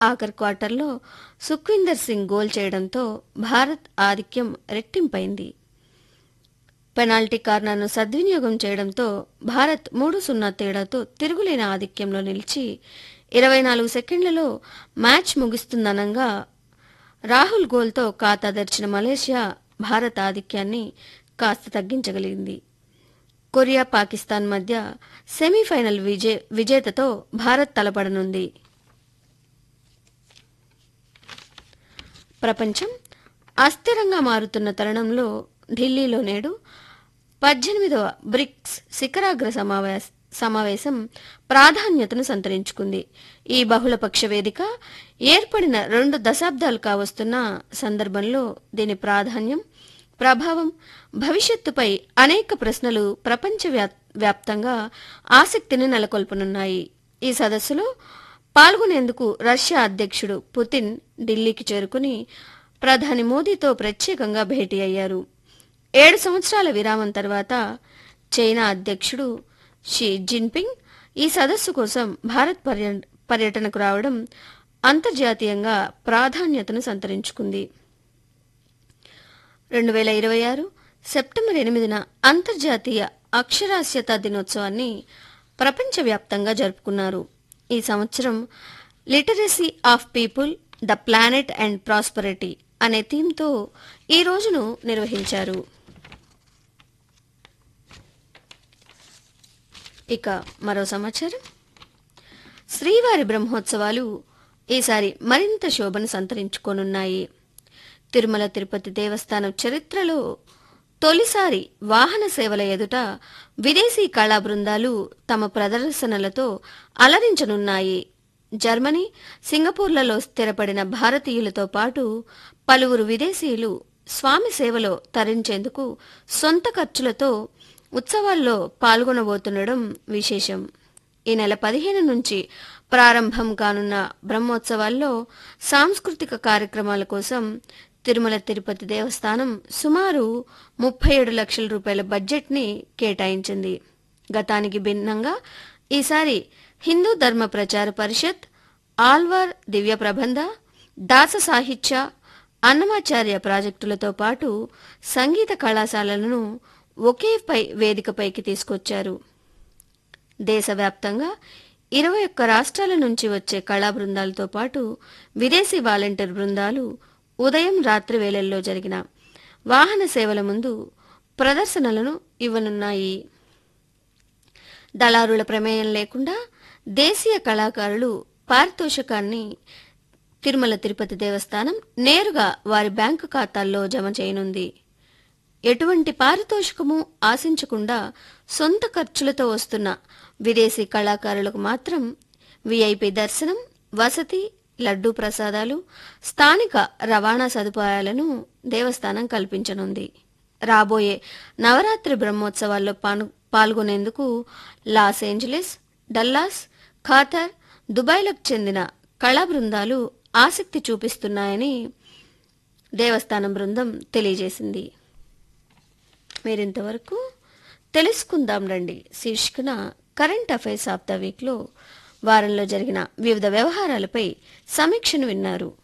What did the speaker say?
ఆఖరి క్వార్టర్లో సుఖ్వీందర్ సింగ్ గోల్ చేయడంతో భారత్ ఆధిక్యం రెట్టింపైంది పెనాల్టీ కార్నర్ను సద్వినియోగం చేయడంతో భారత్ మూడు సున్నా తేడాతో తిరుగులేని ఆధిక్యంలో నిలిచి ఇరవై నాలుగు సెకండ్లలో మ్యాచ్ ముగుస్తుందనంగా రాహుల్ గోల్తో ఖాతా తెరిచిన మలేషియా భారత ఆధిక్యాన్ని కాస్త తగ్గించగలిగింది కొరియా పాకిస్తాన్ మధ్య సెమీఫైనల్ విజే విజేతతో భారత్ తలపడనుంది ప్రపంచం అస్థిరంగా మారుతున్న తరుణంలో ఢిల్లీలో నేడు పద్దెనిమిదవ బ్రిక్స్ శిఖరాగ్ర సమావేశ సమావేశం ప్రాధాన్యతను సంతరించుకుంది ఈ బహుళపక్ష వేదిక ఏర్పడిన రెండు దశాబ్దాలు కావస్తున్న సందర్భంలో దీని ప్రాధాన్యం ప్రభావం భవిష్యత్తుపై అనేక ప్రశ్నలు ప్రపంచ వ్యాప్తంగా ఆసక్తిని నెలకొల్పనున్నాయి ఈ సదస్సులో పాల్గొనేందుకు రష్యా అధ్యక్షుడు పుతిన్ ఢిల్లీకి చేరుకుని ప్రధాని మోదీతో ప్రత్యేకంగా భేటీ అయ్యారు ఏడు సంవత్సరాల విరామం తర్వాత చైనా అధ్యక్షుడు షీ జిన్పింగ్ ఈ సదస్సు కోసం భారత్ పర్య- పర్యటనకు రావడం అంతర్జాతీయంగా ప్రాధాన్యతను సంతరించుకుంది రెండు వేల ఇరవై ఆరు సెప్టెంబర్ ఎనిమిదిన అంతర్జాతీయ అక్షరాస్యత దినోత్సవాన్ని ప్రపంచవ్యాప్తంగా జరుపుకున్నారు ఈ సంవత్సరం literacy of people the planet and prosperity అనే థీమ్తో ఈ రోజును నిర్వహించారు ఇక మరో సమాచారం శ్రీవారి బ్రహ్మోత్సవాలు ఈసారి మరింత శోభను సంతరించుకోనున్నాయి తిరుమల తిరుపతి దేవస్థానం చరిత్రలో తొలిసారి వాహన సేవల ఎదుట విదేశీ కళా బృందాలు తమ ప్రదర్శనలతో అలరించనున్నాయి జర్మనీ సింగపూర్లలో స్థిరపడిన భారతీయులతో పాటు పలువురు విదేశీయులు స్వామి సేవలో తరించేందుకు సొంత ఖర్చులతో ఉత్సవాల్లో పాల్గొనబోతుండడం విశేషం ఈ నెల పదిహేను నుంచి ప్రారంభం కానున్న బ్రహ్మోత్సవాల్లో సాంస్కృతిక కార్యక్రమాల కోసం తిరుమల తిరుపతి దేవస్థానం సుమారు ముప్పై ఏడు లక్షల రూపాయల బడ్జెట్ని కేటాయించింది గతానికి భిన్నంగా ఈసారి హిందూ ధర్మ ప్రచార పరిషత్ ఆల్వార్ దివ్య ప్రబంధ దాస సాహిత్య అన్నమాచార్య ప్రాజెక్టులతో పాటు సంగీత కళాశాలలను ఒకే పై వేదికపైకి తీసుకొచ్చారు దేశవ్యాప్తంగా ఇరవై ఒక్క రాష్ట్రాల నుంచి వచ్చే కళా బృందాలతో పాటు విదేశీ వాలంటీర్ బృందాలు ఉదయం రాత్రి వేళల్లో జరిగిన వాహన సేవల ముందు ప్రదర్శనలను ఇవ్వనున్నాయి దళారుల ప్రమేయం లేకుండా దేశీయ కళాకారులు పారితోషికాన్ని తిరుమల తిరుపతి దేవస్థానం నేరుగా వారి బ్యాంకు ఖాతాల్లో జమ చేయనుంది ఎటువంటి పారితోషికము ఆశించకుండా సొంత ఖర్చులతో వస్తున్న విదేశీ కళాకారులకు మాత్రం విఐపి దర్శనం వసతి లడ్డూ ప్రసాదాలు స్థానిక రవాణా సదుపాయాలను దేవస్థానం కల్పించనుంది రాబోయే నవరాత్రి బ్రహ్మోత్సవాల్లో పాను పాల్గొనేందుకు లాస్ ఏంజలీస్ డల్లాస్ ఖాతర్ దుబాయ్లకు చెందిన కళా బృందాలు ఆసక్తి చూపిస్తున్నాయని దేవస్థానం బృందం తెలియజేసింది మీరింతవరకు తెలుసుకుందాం రండి శీర్షికన కరెంట్ అఫైర్స్ ఆఫ్ ద వీక్లో వారంలో జరిగిన వివిధ వ్యవహారాలపై సమీక్షను విన్నారు